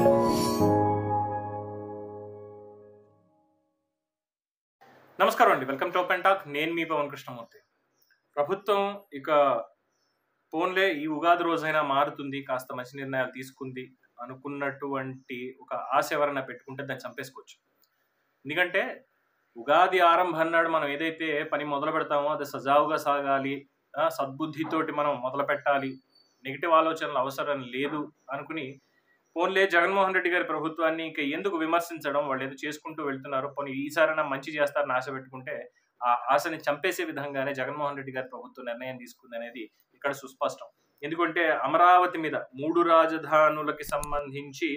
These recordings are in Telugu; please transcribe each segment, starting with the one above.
నమస్కారం అండి వెల్కమ్ టు ఓపెన్ టాక్ నేను మీ పవన్ కృష్ణమూర్తి ప్రభుత్వం ఇక ఫోన్లే ఈ ఉగాది రోజైనా మారుతుంది కాస్త మంచి నిర్ణయాలు తీసుకుంది అనుకున్నటువంటి ఒక ఆశ ఎవరైనా పెట్టుకుంటే దాన్ని చంపేసుకోవచ్చు ఎందుకంటే ఉగాది ఆరంభం నాడు మనం ఏదైతే పని మొదలు పెడతామో అది సజావుగా సాగాలి ఆ, సద్బుద్ధితోటి మనం మొదలు పెట్టాలి నెగిటివ్ ఆలోచనలు అవసరం లేదు అనుకుని పోన్లే జగన్మోహన్ రెడ్డి గారి ప్రభుత్వాన్ని ఇంకా ఎందుకు విమర్శించడం వాళ్ళు ఏదో చేసుకుంటూ వెళ్తున్నారు పోనీ ఈసారైనా మంచి చేస్తారని ఆశ పెట్టుకుంటే ఆ ఆశని చంపేసే విధంగానే జగన్మోహన్ రెడ్డి గారి ప్రభుత్వం నిర్ణయం తీసుకుంది అనేది ఇక్కడ సుస్పష్టం ఎందుకంటే అమరావతి మీద మూడు రాజధానులకి సంబంధించి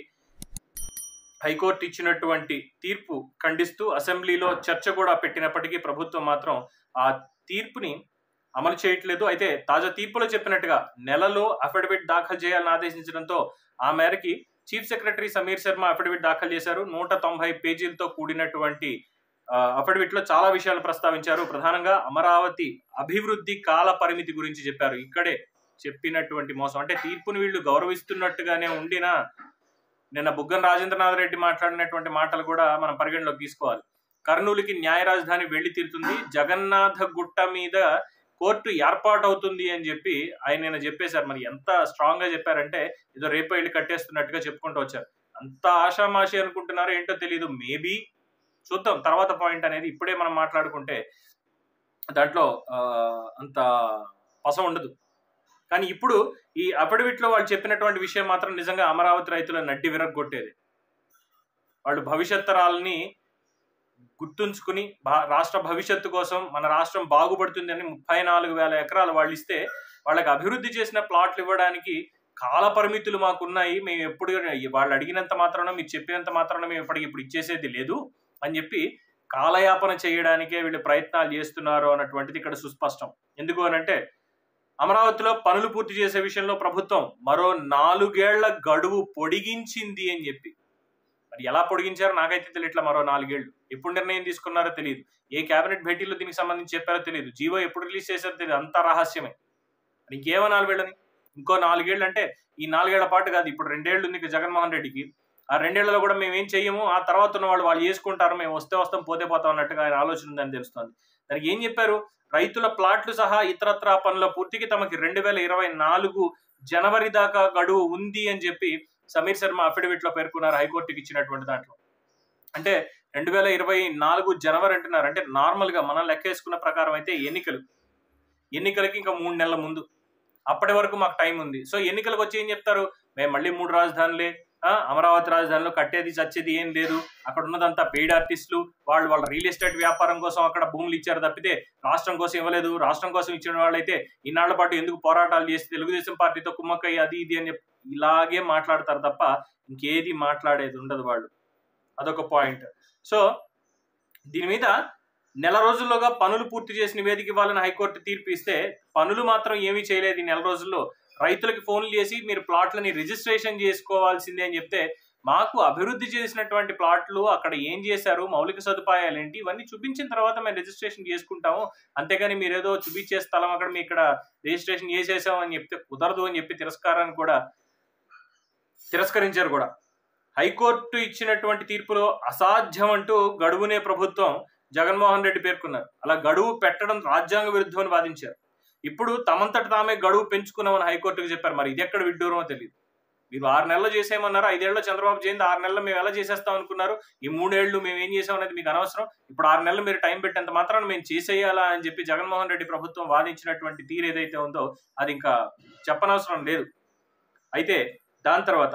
హైకోర్టు ఇచ్చినటువంటి తీర్పు ఖండిస్తూ అసెంబ్లీలో చర్చ కూడా పెట్టినప్పటికీ ప్రభుత్వం మాత్రం ఆ తీర్పుని అమలు చేయట్లేదు అయితే తాజా తీర్పులో చెప్పినట్టుగా నెలలో అఫిడవిట్ దాఖలు చేయాలని ఆదేశించడంతో ఆ మేరకి chief secretary Sameer Sharma affidavit దాఖలు చేశారు నూట తొంభై పేజీలతో కూడినటువంటి అఫిడవిట్ లో చాలా విషయాలు ప్రస్తావించారు ప్రధానంగా అమరావతి అభివృద్ధి కాల పరిమితి గురించి చెప్పారు ఇక్కడే చెప్పినటువంటి మోసం అంటే తీర్పుని వీళ్ళు గౌరవిస్తున్నట్టుగానే ఉండినా నిన్న బుగ్గన రాజేంద్రనాథ్ రెడ్డి మాట్లాడినటువంటి మాటలు కూడా మనం పరిగణలోకి తీసుకోవాలి కర్నూలుకి న్యాయ రాజధాని వెళ్లి తీరుతుంది జగన్నాథ గుట్ట మీద కోర్టు ఏర్పాటు అవుతుంది అని చెప్పి ఆయన నిన్న చెప్పేశారు మరి ఎంత స్ట్రాంగ్ గా చెప్పారంటే ఏదో రేపు వెళ్ళి కట్టేస్తున్నట్టుగా చెప్పుకుంటూ వచ్చారు అంత ఆషామాషి అనుకుంటున్నారో ఏంటో తెలియదు మేబీ చూద్దాం తర్వాత పాయింట్ అనేది ఇప్పుడే మనం మాట్లాడుకుంటే దాంట్లో ఆ, అంత పస ఉండదు కానీ ఇప్పుడు ఈ అఫిడవిట్ లో వాళ్ళు చెప్పినటువంటి విషయం మాత్రం నిజంగా అమరావతి రైతుల నడ్డి విరగొట్టేది వాళ్ళు భవిష్యత్ తరాలని గుర్తుంచుకుని భా- రాష్ట్ర భవిష్యత్తు కోసం మన రాష్ట్రం బాగుపడుతుంది అని ముప్పై నాలుగు వేల ఎకరాలు వాళ్ళు ఇస్తే వాళ్ళకి అభివృద్ధి చేసిన ప్లాట్లు ఇవ్వడానికి కాల పరిమితులు మాకున్నాయి మేము ఎప్పుడు వాళ్ళు అడిగినంత మాత్రాన మీరు చెప్పినంత మాత్రాన మేము ఇప్పటికి ఇప్పుడు ఇచ్చేసేది లేదు అని చెప్పి కాలయాపన చేయడానికే వీళ్ళు ప్రయత్నాలు చేస్తున్నారు అన్నటువంటిది ఇక్కడ సుస్పష్టం ఎందుకు అనంటే అమరావతిలో పనులు పూర్తి చేసే విషయంలో ప్రభుత్వం మరో నాలుగేళ్ల గడువు పొడిగించింది అని చెప్పి మరి ఎలా పొడిగించారో నాకైతే తెలియట్లా మరో నాలుగేళ్లు ఎప్పుడు నిర్ణయం తీసుకున్నారో తెలియదు ఏ కేబినెట్ భేటీలో దీనికి సంబంధించి చెప్పారో తెలియదు జీవో ఎప్పుడు రిలీజ్ చేశారో తెలియదు అంత రహస్యమే మరి ఇంకేమనాలి వీళ్ళని ఇంకో నాలుగేళ్ళు అంటే ఈ నాలుగేళ్ల పాటు కాదు ఇప్పుడు రెండేళ్లు ఉంది ఇక జగన్మోహన్ రెడ్డికి ఆ రెండేళ్లలో కూడా మేము ఏం చెయ్యము ఆ తర్వాత ఉన్న వాళ్ళు వాళ్ళు చేసుకుంటారు మేము వస్తే వస్తాం పోతే పోతాం అన్నట్టుగా ఆయన ఆలోచన ఉందని తెలుస్తుంది దానికి ఏం చెప్పారు రైతుల ప్లాట్లు సహా ఇతరత్రా పనుల పూర్తికి తమకి రెండు వేల ఇరవై నాలుగు జనవరి దాకా గడువు ఉంది అని చెప్పి సమీర్ శర్మ అఫిడవిట్ లో పేర్కొన్నారు హైకోర్టుకి ఇచ్చినటువంటి దాంట్లో అంటే రెండు వేల ఇరవై నాలుగు జనవరి అంటున్నారు అంటే నార్మల్ గా మనం లెక్క వేసుకున్న ప్రకారం అయితే ఎన్నికలు ఎన్నికలకి ఇంకా మూడు నెలల ముందు అప్పటి వరకు మాకు టైం ఉంది సో ఎన్నికలకు వచ్చి ఏం చెప్తారు మేము మళ్ళీ మూడు రాజధానులే ఆ, అమరావతి రాజధానిలో కట్టేది చచ్చేది ఏం లేదు అక్కడ ఉన్నదంతా పెయిడ్ ఆర్టిస్టులు వాళ్ళు వాళ్ళ రియల్ ఎస్టేట్ వ్యాపారం కోసం అక్కడ భూములు ఇచ్చారు తప్పితే రాష్ట్రం కోసం ఇవ్వలేదు రాష్ట్రం కోసం ఇచ్చిన వాళ్ళైతే ఇన్నాళ్ల పాటు ఎందుకు పోరాటాలు చేసి తెలుగుదేశం పార్టీతో కుమ్మక్కయ్య అది ఇది అని చెప్పి ఇలాగే మాట్లాడతారు తప్ప ఇంకేది మాట్లాడేది ఉండదు వాళ్ళు అదొక పాయింట్ సో దీని మీద నెల రోజుల్లోగా పనులు పూర్తి చేసి నివేదిక ఇవ్వాలని హైకోర్టు తీర్పు ఇస్తే పనులు మాత్రం ఏమీ చేయలేదు ఈ నెల రోజుల్లో రైతులకి ఫోన్లు చేసి మీరు ప్లాట్లని రిజిస్ట్రేషన్ చేసుకోవాల్సిందే అని చెప్తే మాకు అభివృద్ధి చేసినటువంటి ప్లాట్లు అక్కడ ఏం చేశారు మౌలిక సదుపాయాలు ఏంటి ఇవన్నీ చూపించిన తర్వాత మేము రిజిస్ట్రేషన్ చేసుకుంటాము అంతేగాని మీరు ఏదో చూపించే స్థలం అక్కడ మీ ఇక్కడ రిజిస్ట్రేషన్ చేసేసాం అని చెప్తే కుదరదు అని చెప్పి తిరస్కారాన్ని కూడా తిరస్కరించారు కూడా హైకోర్టు ఇచ్చినటువంటి తీర్పులో అసాధ్యం అంటూ గడువునే ప్రభుత్వం జగన్మోహన్ రెడ్డి పేర్కొన్నారు అలా గడువు పెట్టడం రాజ్యాంగ విరుద్ధమని వాదించారు ఇప్పుడు తమంతట తామే గడువు పెంచుకున్నామని హైకోర్టుకు చెప్పారు మరి ఇది ఎక్కడ విడ్డూరమో తెలియదు మీరు ఆరు నెలలు చేసేయమన్నారు ఐదేళ్ల చంద్రబాబు చేయింది ఆరు నెలలు మేము ఎలా చేసేస్తాం అనుకున్నారు ఈ మూడేళ్లు మేము ఏం చేసాం అనేది మీకు అనవసరం ఇప్పుడు ఆరు నెలలు మీరు టైం పెట్టేంత మాత్రాన మేము చేసేయాలా అని చెప్పి జగన్మోహన్ రెడ్డి ప్రభుత్వం వాదించినటువంటి తీరు ఏదైతే ఉందో అది ఇంకా చెప్పనవసరం లేదు అయితే దాని తర్వాత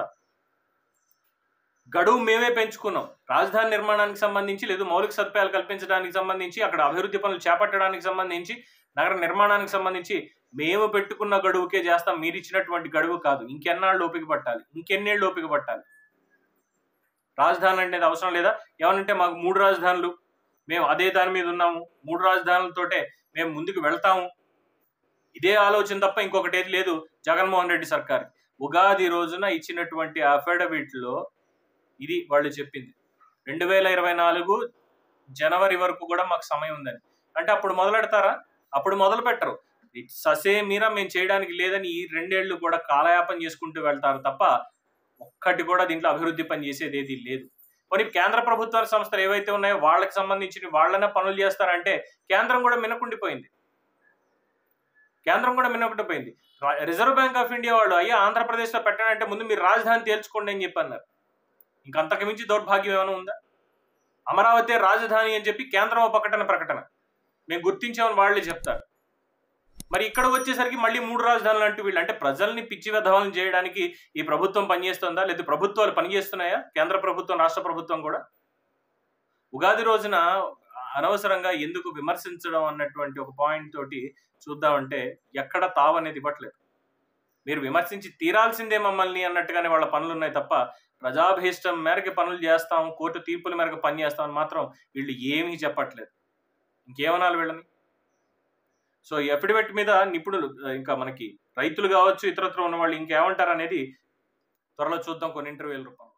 గడువు మేమే పెంచుకున్నాం రాజధాని నిర్మాణానికి సంబంధించి లేదు మౌలిక సదుపాయాలు కల్పించడానికి సంబంధించి అక్కడ అభివృద్ధి పనులు చేపట్టడానికి సంబంధించి నగర నిర్మాణానికి సంబంధించి మేము పెట్టుకున్న గడువుకే చేస్తాం మీరు ఇచ్చినటువంటి గడువు కాదు ఇంకెన్నాళ్ళు ఓపిక పట్టాలి ఇంకెన్నేళ్ళు ఓపిక పట్టాలి రాజధాని అనేది అవసరం లేదా ఏమనంటే మాకు మూడు రాజధానులు మేము అదే దాని మీద ఉన్నాము మూడు రాజధానులతోటే మేము ముందుకు వెళ్తాము ఇదే ఆలోచన తప్ప ఇంకొకటి ఏది లేదు జగన్మోహన్ రెడ్డి సర్కార్ ఉగాది రోజున ఇచ్చినటువంటి అఫిడవిట్ లో ఇది వాళ్ళు చెప్పింది రెండు వేల ఇరవై నాలుగు జనవరి వరకు కూడా మాకు సమయం ఉందని అంటే అప్పుడు మొదలెడతారా అప్పుడు మొదలు పెట్టరు ససే మీరా మేము చేయడానికి లేదని ఈ రెండేళ్లు కూడా కాలయాపన చేసుకుంటూ వెళ్తారు తప్ప ఒక్కటి కూడా దీంట్లో అభివృద్ధి పని చేసేది ఏది లేదు కొన్ని కేంద్ర ప్రభుత్వ సంస్థలు ఏవైతే ఉన్నాయో వాళ్ళకి సంబంధించిన వాళ్ళనే పనులు చేస్తారంటే కేంద్రం కూడా మినకుండిపోయింది కేంద్రం కూడా మినకుండిపోయింది రా- రిజర్వ్ బ్యాంక్ ఆఫ్ ఇండియా వాళ్ళు అయ్యా ఆంధ్రప్రదేశ్లో పెట్టాలంటే ముందు మీరు రాజధాని తేల్చుకోండి అని చెప్పి అన్నారు ఇంకంతకు మించి దౌర్భాగ్యం ఏమైనా ఉందా అమరావతి రాజధాని అని చెప్పి కేంద్రం ఒక ప్రకటన ప్రకటన మేము గుర్తించామని వాళ్ళే చెప్తారు మరి ఇక్కడ వచ్చేసరికి మళ్ళీ మూడు రాజధానులు అంటూ వీళ్ళు అంటే ప్రజల్ని పిచ్చి విధానం చేయడానికి ఈ ప్రభుత్వం పనిచేస్తుందా లేదా ప్రభుత్వాలు పనిచేస్తున్నాయా కేంద్ర ప్రభుత్వం రాష్ట్ర ప్రభుత్వం కూడా ఉగాది రోజున అనవసరంగా ఎందుకు విమర్శించడం అన్నటువంటి ఒక పాయింట్ తోటి చూద్దామంటే ఎక్కడ తావు అనేది ఇవ్వట్లేదు మీరు విమర్శించి తీరాల్సిందే మమ్మల్ని అన్నట్టుగానే వాళ్ళ పనులు ఉన్నాయి తప్ప ప్రజాభీష్టం మేరకు పనులు చేస్తాం కోర్టు తీర్పుల మేరకు పని చేస్తాం అని మాత్రం వీళ్ళు ఏమీ చెప్పట్లేదు ఇంకేమనాలి వీళ్ళని సో ఈ అఫిడవిట్ మీద నిపుణులు ఇంకా మనకి రైతులు కావచ్చు ఇతరత్ర ఉన్న వాళ్ళు ఇంకేమంటారు అనేది త్వరలో చూద్దాం కొన్ని ఇంటర్వ్యూల రూపంలో